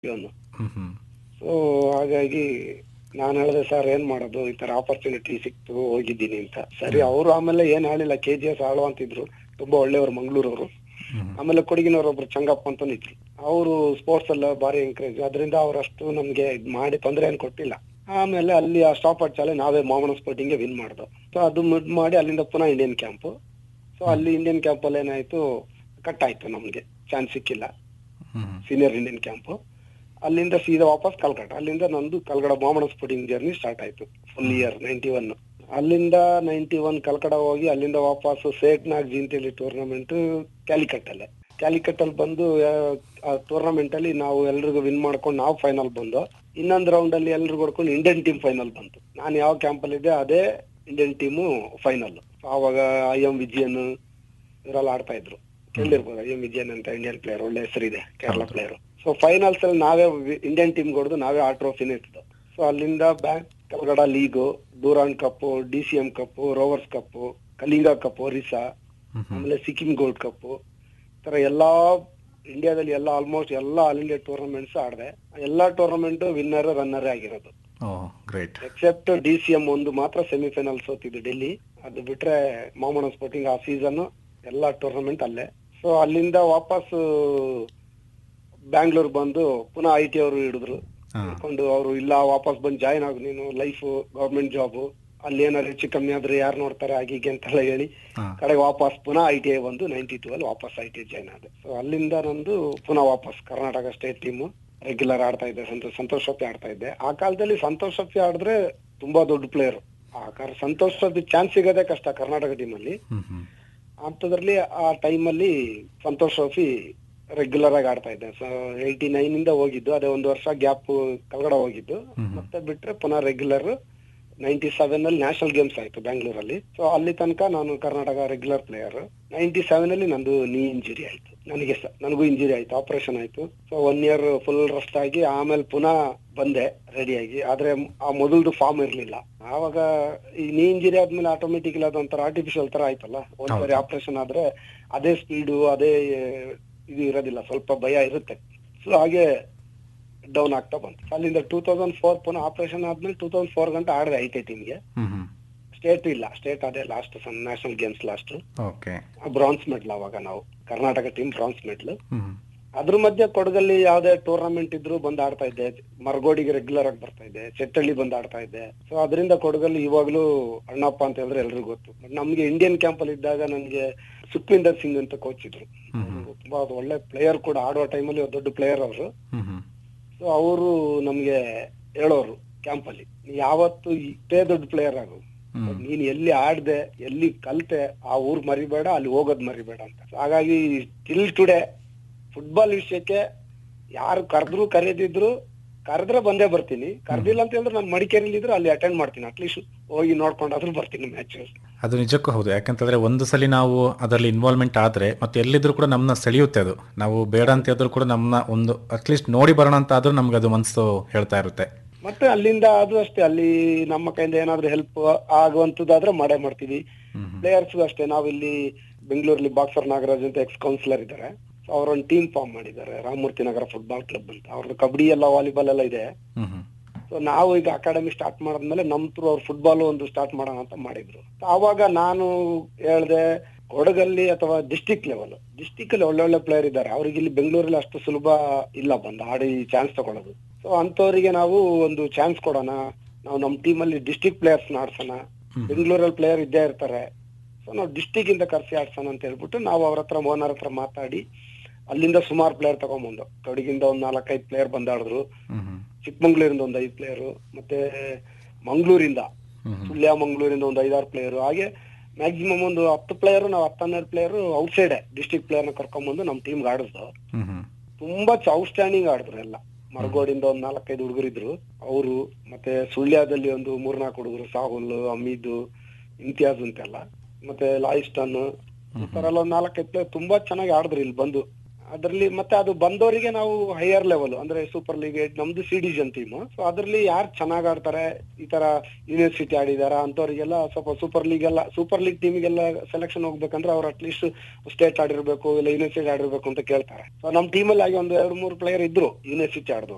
ಇವನು ಹ್ಮ್ ಹ್ಮ್ ಸೊ ಹಾಗಾಗಿ ನಾನು ಹೇಳಿದೆ ಸರ್ ಏನ್ ಮಾಡೋದು ಈ ತರ ಆಪರ್ಚುನಿಟಿ ಸಿಕ್ತು ಹೋಗಿದ್ದೀನಿ ಅಂತ ಸರಿ ಅವರು ಆಮೇಲೆ ಏನ್ ಹೇಳಿಲ್ಲ ಕೆ ಜಿ ಎಸ್ ಆಳು ಅಂತಿದ್ರು ತುಂಬಾ ಒಳ್ಳೆಯವರು ಮಂಗಳೂರವರು ಹ್ಮ್ ಆಮೇಲೆ ಕೊಡಗಿನವ್ರು ಒಬ್ರು ಚಂಗಪ್ಪ ಅಂತ ಇದ್ರು ಅವರು ಸ್ಪೋರ್ಟ್ಸ್ ಎಲ್ಲ ಭಾರಿ ಎಂಕರೇಜ್ ಅದರಿಂದ ಅವರಷ್ಟು ನಮ್ಗೆ ಇದ್ ಮಾಡಿ ತೊಂದರೆ ಏನ್ ಕೊಟ್ಟಿಲ್ಲ ಆಮೇಲೆ ಅಲ್ಲಿ ಆ ಸ್ಟಾಪ್ ಚಾಲೆ ನಾವೇ ಮಾಮನ ಸ್ಪೋರ್ಟಿಂಗ್ ವಿನ್ ಮಾಡ್ದು ಸೊ ಅದು ಮುದ್ ಮಾಡಿ ಅಲ್ಲಿಂದ ಪುನಃ ಇಂಡಿಯನ್ ಕ್ಯಾಂಪ್ ಸೊ ಅಲ್ಲಿ ಇಂಡಿಯನ್ ಕ್ಯಾಂಪ್ ಅಲ್ಲಿ ಏನಾಯ್ತು ಕಟ್ ಆಯ್ತು ನಮ್ಗೆ ಚಾನ್ಸ್ ಸಿಕ್ಕಿಲ್ಲ ಹ್ಮ್ ಸೀನಿಯರ್ ಇಂಡಿಯನ್ ಕ್ಯಾಂಪ್ ಅಲ್ಲಿಂದ ಸೀದಾ ವಾಪಸ್ ಕಲ್ಕಟ್ಟ ಅಲ್ಲಿಂದ ನಂದು ಕಲ್ಕಡ ಮಾಮನ ಸ್ಪೋರ್ಟಿಂಗ್ ಜರ್ನಿ ಸ್ಟಾರ್ಟ್ ಆಯ್ತು ಫುಲ್ ಇಯರ್ ನೈನ್ಟಿ ಒನ್ ಅಲ್ಲಿಂದ ನೈನ್ಟಿ ಒನ್ ಕಲ್ಕಡ ಹೋಗಿ ಅಲ್ಲಿಂದ ವಾಪಸ್ ಸೇಟ್ ನಾಗ್ ಅಂತೇಳಿ ಟೂರ್ನಮೆಂಟ್ ಕ್ಯಾಲಿಕಟ್ ಅಲ್ಲೇ ಕ್ಯಾಲಿಕಟ್ ಅಲ್ಲಿ ಬಂದು ಟೂರ್ನಮೆಂಟ್ ಅಲ್ಲಿ ನಾವು ಎಲ್ರಿಗೂ ವಿನ್ ಮಾಡ್ಕೊಂಡು ನಾವು ಫೈನಲ್ ಬಂದು ಇನ್ನೊಂದು ರೌಂಡ್ ಅಲ್ಲಿ ಎಲ್ರಿಗೂ ಹೊಡ್ಕೊಂಡು ಇಂಡಿಯನ್ ಟೀಮ್ ಫೈನಲ್ ಬಂತು ನಾನು ಯಾವ ಕ್ಯಾಂಪ್ ಅಲ್ಲಿ ಇದ್ದೆ ಅದೇ ಇಂಡಿಯನ್ ಟೀಮು ಫೈನಲ್ ಆವಾಗ ಐ ಎಂ ವಿಜಯನ್ ಇವರೆಲ್ಲ ಆಡ್ತಾ ಇದ್ರು ಕೇಳಿರ್ಬೋದು ಐ ಎಂ ವಿಜಯನ್ ಅಂತ ಇಂಡಿಯನ್ ಪ್ಲೇಯರ್ ಒಳ್ಳೆ ಹೆಸರಿದೆ ಕೇರಳ ಪ್ಲೇಯರ್ ಸೊ ಫೈನಲ್ಸ್ ಅಲ್ಲಿ ನಾವೇ ಇಂಡಿಯನ್ ಟೀಮ್ ಹೊಡೆದು ನಾವೇ ಆ ಟ್ರೋಫಿನ ಇತ್ತು ಸೊ ಅಲ್ಲಿಂದ bank Calcutta league Durand cup D C M cup Rovers cup Kalinga cup Orissa ಹ್ಮ್ ಹ್ಮ್ ಆಮೇಲೆ ಸಿಕ್ಕಿಂ ಗೋಲ್ಡ್ ಕಪ್ ತರ ಎಲ್ಲಾ ಇಂಡಿಯಾದಲ್ಲಿ ಎಲ್ಲ ಆಲ್ಮೋಸ್ಟ್ ಎಲ್ಲಾ ಆಲ್ ಇಂಡಿಯಾ ಟೂರ್ನಮೆಂಟ್ಸ್ ಆಡಿದೆ ಎಲ್ಲಾ ಟೂರ್ನಮೆಂಟ್ ವಿನ್ನರ್ ರನ್ನರ್ ಆಗಿರೋದು oh great except D C M ಒಂದು ಮಾತ್ರ ಸೆಮಿಫೈನಲ್ ಸೋತಿದ್ದು ಡೆಲ್ಲಿ ಅದು ಬಿಟ್ರೆ ಮಾಮನ ಸ್ಪೋರ್ಟಿಂಗ್ ಆ ಸೀಸನ್ ಎಲ್ಲಾ ಟೂರ್ನಮೆಂಟ್ ಅಲ್ಲೇ ಸೊ ಅಲ್ಲಿಂದ ವಾಪಸ್ ಬ್ಯಾಂಗ್ಳೂರ್ ಬಂದು ಪುನಃ ಐ ಟಿ ಅವರು ಹಿಡಿದ್ರು ಹಾ ಹಿಡ್ಕೊಂಡು ಅವರು ಇಲ್ಲ ವಾಪಸ್ ಬಂದು ಜಾಯ್ನ್ ಆಗು ನೀನು ಲೈಫ್ ಗೌರ್ಮೆಂಟ್ ಜಾಬ್ ಅಲ್ಲಿ ಏನಾದ್ರು ಹೆಚ್ಚು ಕಮ್ಮಿ ಆದ್ರೆ ಯಾರು ನೋಡ್ತಾರೆ ಹಾಗೆ ಹೀಗೆ ಅಂತೆಲ್ಲ ಹೇಳಿ ಹಾ ಕಡೆಗೆ ವಾಪಸ್ ಪುನಃ ಐ ಟಿ ಐ ಬಂದು ನೈನ್ಟಿ ಟೂ ಅಲ್ಲಿ ವಾಪಸ್ ಐ ಟಿ ಐ ಜಾಯ್ನ್ ಆದೆ ಸೊ ಅಲ್ಲಿಂದ ನಂದು ಪುನಃ ವಾಪಸ್ ಕರ್ನಾಟಕ ಸ್ಟೇಟ್ ಟೀಮ್ ರೆಗ್ಯುಲರ್ ಆಡ್ತಾ ಇದ್ದೆ ಸಂತೋಷ್ ಸಂತೋಷ್ ಟ್ರೋಫಿ ಆಡ್ತಾ ಇದ್ದೆ ಆ ಕಾಲದಲ್ಲಿ ಸಂತೋಷ್ ಟ್ರೋಫಿ ಆಡಿದ್ರೆ ತುಂಬಾ ದೊಡ್ಡ ಪ್ಲೇಯರ್ ಆ ಕಾರ್ ಸಂತೋಷ್ ಟ್ರೋಫಿ ಚಾನ್ಸ್ ಸಿಗೋದೇ ಕಷ್ಟ ಕರ್ನಾಟಕ ಟೀಮ್ ಅಲ್ಲಿ ಹ್ಮ್ ಹ್ಮ್ ಅಂಥದ್ರಲ್ಲಿ ಆ ಟೈಮಲ್ಲಿ ಸಂತೋಷ್ ಟ್ರೋಫಿ ರೆಗ್ಯುಲರ್ ಆಗಿ ಆಡ್ತಾ ಇದ್ದೆ ಸೊ ಏಯ್ಟಿ ನೈನ್ ಇಂದ ಹೋಗಿದ್ದು ಅದೇ ಒಂದು ವರ್ಷ ಗ್ಯಾಪ್ ಕಲ್ಗಡ ಹೋಗಿದ್ದು ಹ್ಮ್. ಮತ್ತೆ ಬಿಟ್ರೆ ಪುನಃ ರೆಗ್ಯುಲರ್ ನೈನ್ಟಿ ಸೆವೆನ್ ಅಲ್ಲಿ ನ್ಯಾಷನಲ್ ಗೇಮ್ಸ್ ಆಯ್ತು ಬ್ಯಾಂಗ್ಳೂರಲ್ಲಿ ಸೊ ಅಲ್ಲಿ ತನಕ ನಾನು Karnataka regular player ninety seven ಅಲ್ಲಿ ನಂದು ನೀ ಇಂಜುರಿ ಆಯ್ತು ನನಗೆ ಸ ನನಗೂ ಇಂಜುರಿ ಆಯ್ತು ಆಪರೇಷನ್ ಆಯ್ತು so one year full rest ಆಗಿ ಆಮೇಲೆ ಪುನಃ ಬಂದೆ ರೆಡಿಯಾಗಿ ಆದ್ರೆ ಆ ಮೊದಲ್ದು ಫಾರ್ಮ್ ಇರ್ಲಿಲ್ಲ ಆವಾಗ ಈ ನೀ ಇಂಜುರಿ ಆದ್ಮೇಲೆ ಆಟೋಮೆಟಿಕ್ ಅದೊಂಥರ ಆರ್ಟಿಫಿಷಿಯಲ್ ತರ ಆಯ್ತಲ್ಲ ಒಂದ್ಸರಿ ಆಪರೇಷನ್ ಆದ್ರೆ ಅದೇ ಸ್ಪೀಡು ಅದೇ ಇದು ಇರೋದಿಲ್ಲ ಸ್ವಲ್ಪ ಭಯ ಇರುತ್ತೆ ಸೊ ಹಾಗೆ ಡೌನ್ ಆಗ್ತಾ ಬಂತು ಅಲ್ಲಿಂದ ಟೂ ತೌಸಂಡ್ ಫೋರ್ ಪುನಃ ಆಪರೇಷನ್ ಆದ್ಮೇಲೆ ಟೂ ತೌಸಂಡ್ ಫೋರ್ ಗಂಟೆ ಆಡಿದೆ ಐ ಟಿ ಟೀಮ್ಗೆ ಹ್ಮ್ ಹ್ಮ್ ಸ್ಟೇಟ್ ಇಲ್ಲ ಸ್ಟೇಟ್ ಅದೇ last national games last okay bronze medal ಅವಾಗ ನಾವು ಕರ್ನಾಟಕ ಟೀಮ್ ಬ್ರಾನ್ಸ್ ಮೆಡಲ್ ಹ್ಮ್ ಹ್ಮ್ ಅದ್ರ ಮಧ್ಯೆ ಕೊಡಗಲ್ಲಿ ಯಾವ್ದೇ ಟೂರ್ನಮೆಂಟ್ ಇದ್ರು ಬಂದ್ ಆಡ್ತಾ ಇದ್ದೆ ಮರಗೋಡಿಗೆ ರೆಗ್ಯುಲರ್ ಆಗಿ ಬರ್ತಾ ಇದ್ದೆ ಚೆಟ್ಟಳ್ಳಿ ಬಂದ್ ಆಡ್ತಾ ಇದ್ದೆ ಸೊ ಅದರಿಂದ ಕೊಡಗಲ್ಲಿ ಇವಾಗ್ಲೂ ಅಣ್ಣಪ್ಪ ಅಂತ ಹೇಳಿದ್ರೆ ಎಲ್ರಿಗೂ ಗೊತ್ತು ಬಟ್ ನಮ್ಗೆ ಇಂಡಿಯನ್ ಕ್ಯಾಂಪ್ ಅಲ್ಲಿ ಇದ್ದಾಗ ನನ್ಗೆ ಸುಖ್ವಿಂದರ್ ಸಿಂಗ್ ಅಂತ ಕೋಚ್ ಇದ್ರು ಹ್ಮ್ ಅವ್ರು ತುಂಬಾ ಒಳ್ಳೆ ಪ್ಲೇಯರ್ ಕೂಡ ಆಡುವ ಟೈಮಲ್ಲಿ ದೊಡ್ಡ ಪ್ಲೇಯರ್ ಅವರು ಹ್ಮ್ ಹ್ಮ್ ಸೊ ಅವರು ನಮ್ಗೆ ಹೇಳೋರು ಕ್ಯಾಂಪ್ ಅಲ್ಲಿ ನೀ ಯಾವತ್ತು ಇಷ್ಟೇ ದೊಡ್ಡ ಪ್ಲೇಯರ್ ಆಗು ಹ್ಮ್ ನೀನ್ ಎಲ್ಲಿ ಆಡ್ದೆ ಎಲ್ಲಿ ಕಲ್ತೆ ಆ ಊರ್ ಮರಿಬೇಡ ಅಲ್ಲಿ ಹೋಗೋದ್ ಮರಿಬೇಡ ಅಂತ So ಹಾಗಾಗಿ ಟಿಲ್ ಟುಡೇ ಫುಟ್ಬಾಲ್ ವಿಷಯಕ್ಕೆ ಯಾರು ಕರೆದ್ರು ಕರೆದಿದ್ರು ಕರೆದ್ರೆ ಬಂದೇ ಬರ್ತೀನಿ ಕರ್ದಿಲ್ಲ ಅಂತ ಹೇಳಿದ್ರೆ ನಾನು ಮಡಿಕೇರಿಲಿ ಇದ್ರೆ ಅಲ್ಲಿ ಅಟೆಂಡ್ ಮಾಡ್ತೀನಿ ಅಟ್ಲೀಸ್ಟ್ ಹೋಗಿ ನೋಡ್ಕೊಂಡಾದ್ರೂ ಬರ್ತೀನಿ ಮ್ಯಾಚ್ ಅದು ನಿಜಕ್ಕೂ ಹೌದು ಯಾಕಂತಂದ್ರೆ ಒಂದು ಸಲ ನಾವು ಅದರಲ್ಲಿ ಇನ್ವಾಲ್ವ್ಮೆಂಟ್ ಆದ್ರೆ ಮತ್ತೆ ಎಲ್ಲಿದ್ರು ಕೂಡ ನಮ್ಮನ್ನ ಸೆಳೆಯುತ್ತೆ ಅದು ನಾವು ಬೇಡ ಅಂತ ಹೇಳಿದ್ರು ಕೂಡ ನಮ್ಮನ್ನ ಒಂದು ಅಟ್ಲೀಸ್ಟ್ ನೋಡಿ ಬರೋಣ ಅಂತ ಆದ್ರೂ ನಮ್ಗೆ ಅದು ಮನಸ್ಸು ಹೇಳ್ತಾ ಇರುತ್ತೆ ಮತ್ತೆ ಅಲ್ಲಿಂದ ಅದು ಅಷ್ಟೇ ಅಲ್ಲಿ ನಮ್ಮ ಕೈಯಿಂದ ಏನಾದ್ರೂ ಹೆಲ್ಪ್ ಆಗುವಂತದ್ದಾದ್ರೆ ಮಾಡೇ ಮಾಡ್ತೀವಿ ಹ್ಮ್ ಹ್ಮ್ ಪ್ಲೇಯರ್ಸ್ ಅಷ್ಟೇ ನಾವಿಲ್ಲಿ ಬೆಂಗಳೂರಲ್ಲಿ ಬಾಕ್ಸರ್ ನಾಗರಾಜ್ ಅಂತ ಎಕ್ಸ್ ಕೌನ್ಸಿಲರ್ ಇದ್ದಾರೆ ಅವರೊಂದು ಟೀಮ್ ಫಾರ್ಮ್ ಮಾಡಿದ್ದಾರೆ ರಾಮಮೂರ್ತಿ ನಗರ ಫುಟ್ಬಾಲ್ ಕ್ಲಬ್ ಅಂತ ಅವ್ರದ್ದು ಕಬಡ್ಡಿ ಎಲ್ಲ ವಾಲಿಬಾಲ್ ಎಲ್ಲ ಇದೆ ಹ್ಮ್ ಹ್ಮ್ ಸೊ ನಾವು ಈಗ ಅಕಾಡೆಮಿ ಸ್ಟಾರ್ಟ್ ಮಾಡಿದ್ಮೇಲೆ ನಮ್ ಥ್ರೂ ಅವ್ರು ಫುಟ್ಬಾಲ್ ಒಂದು ಸ್ಟಾರ್ಟ್ ಮಾಡೋಣ ಅಂತ ಮಾಡಿದ್ರು ಆವಾಗ ನಾನು ಹೇಳ್ದೆ ಕೊಡಗಲ್ಲಿ ಅಥವಾ ಡಿಸ್ಟಿಕ್ ಲೆವೆಲ್ ಡಿಸ್ಟಿಕ್ ಅಲ್ಲಿ ಒಳ್ಳೆ ಒಳ್ಳೆ ಪ್ಲೇಯರ್ ಇದ್ದಾರೆ ಅವ್ರಿಗೆ ಇಲ್ಲಿ ಬೆಂಗಳೂರಲ್ಲಿ ಅಷ್ಟು ಸುಲಭ ಇಲ್ಲ ಬಂದು ಆಡಿ ಚಾನ್ಸ್ ತಗೊಳ್ಳೋದು ಸೊ ಅಂತವರಿಗೆ ನಾವು ಒಂದು ಚಾನ್ಸ್ ಕೊಡೋಣ ನಾವು ನಮ್ಮ ಟೀಮಲ್ಲಿ ಡಿಸ್ಟಿಕ್ ಪ್ಲೇಯರ್ಸ್ ಆಡ್ಸೋಣ ಹ್ಮ್. ಬೆಂಗಳೂರಲ್ಲಿ ಪ್ಲೇಯರ್ ಇದ್ದೇ ಇರ್ತಾರೆ ಸೊ ನಾವು ಡಿಸ್ಟಿಕ್ ಇಂದ ಕರ್ಸಿ ಆಡ್ಸೋಣ ಅಂತ ಹೇಳ್ಬಿಟ್ಟು ನಾವು ಅವ್ರ ಹತ್ರ ಓನರ್ ಹತ್ರ ಮಾತಾಡಿ ಅಲ್ಲಿಂದ ಸುಮಾರು ಪ್ಲೇಯರ್ ತಗೊಂಬಂದು ಕೊಡಗಿಂದ ಒಂದ್ ನಾಲ್ಕೈದು ಪ್ಲೇಯರ್ ಬಂದಾಡಿದ್ರು ಹ್ಮ್ ಹ್ಮ್ ಚಿಕ್ಕಮಂಗ್ಳೂರಿಂದ ಒಂದು ಐದು ಪ್ಲೇಯರು ಮತ್ತೆ ಮಂಗಳೂರಿಂದ ಹ್ಮ್ ಹ್ಮ್ ಸುಳ್ಯ ಮಂಗಳೂರಿಂದ ಒಂದು ಐದಾರು ಪ್ಲೇಯರು ಹಾಗೆ ಮ್ಯಾಕ್ಸಿಮಮ್ ಒಂದು ಹತ್ತು ಪ್ಲೇಯರ್ ನಾವು ಹತ್ತನ್ನೆರಡು ಪ್ಲೇಯರ್ ಔಟ್ಸೈಡ್ ಡಿಸ್ಟಿಕ್ ಪ್ಲೇಯರ್ ನ ಕರ್ಕೊಂಡ್ಬಂದು ನಮ್ಮ ಟೀಮ್ ಆಡಿಸ್ದು ಹ್ಮ್ ಹ್ಮ್ ತುಂಬಾ ಔಟ್ಸ್ಟ್ಯಾಂಡಿಂಗ್ ಆಡಿದ್ರು ಎಲ್ಲ ಮರಗೋಡಿಂದ ಒಂದ್ ನಾಲ್ಕೈದು ಹುಡುಗರಿದ್ರು ಅವರು ಮತ್ತೆ ಸುಳ್ಯದಲ್ಲಿ ಒಂದು ಮೂರ್ನಾಲ್ಕು ಹುಡುಗರು ಸಾಹುಲ್ ಅಮೀದ್ ಇಮ್ತಿಯಾಜ್ ಅಂತೆಲ್ಲ ಮತ್ತೆ ಲಾಯಿಸ್ಟನ್ ಈ ತರ ಎಲ್ಲ ಒಂದ್ ನಾಲ್ಕೈದು ಪ್ಲೇಯರ್ ತುಂಬಾ ಚೆನ್ನಾಗಿ ಆಡಿದ್ರು ಇಲ್ಲಿ ಬಂದು ಅದ್ರಲ್ಲಿ ಮತ್ತೆ ಅದು ಬಂದವರಿಗೆ ನಾವು ಹೈಯರ್ ಲೆವೆಲ್ ಅಂದ್ರೆ ಸೂಪರ್ ಲೀಗ್ ನಮ್ದು ಸಿ ಡಿವಿಷನ್ ಟೀಮ್ ಸೊ ಅದ್ರಲ್ಲಿ ಯಾರು ಚೆನ್ನಾಗ್ ಆಡ್ತಾರೆ ಈ ತರ ಯೂನಿವರ್ಸಿಟಿ ಆಡಿದಾರ ಅಂತವರಿಗೆಲ್ಲ ಸ್ವಲ್ಪ ಸೂಪರ್ ಲೀಗ್ ಎಲ್ಲ ಸೂಪರ್ ಲೀಗ್ ಟೀಮಿಗೆಲ್ಲ ಸೆಲೆಕ್ಷನ್ ಹೋಗ್ಬೇಕಂದ್ರೆ ಅವ್ರು ಅಟ್ಲೀಸ್ಟ್ ಸ್ಟೇಟ್ ಆಡಿರ್ಬೇಕು ಇಲ್ಲ ಯೂನಿವರ್ಸಿಟಿ ಆಡಿರ್ಬೇಕು ಅಂತ ಕೇಳ್ತಾರೆ ಸೊ ನಮ್ ಟೀಮಲ್ಲಿ ಆಗಿ ಒಂದು ಎರಡು ಮೂರು ಪ್ಲೇಯರ್ ಇದ್ರು ಯೂನಿವರ್ಸಿಟಿ ಆಡಿದ್ರು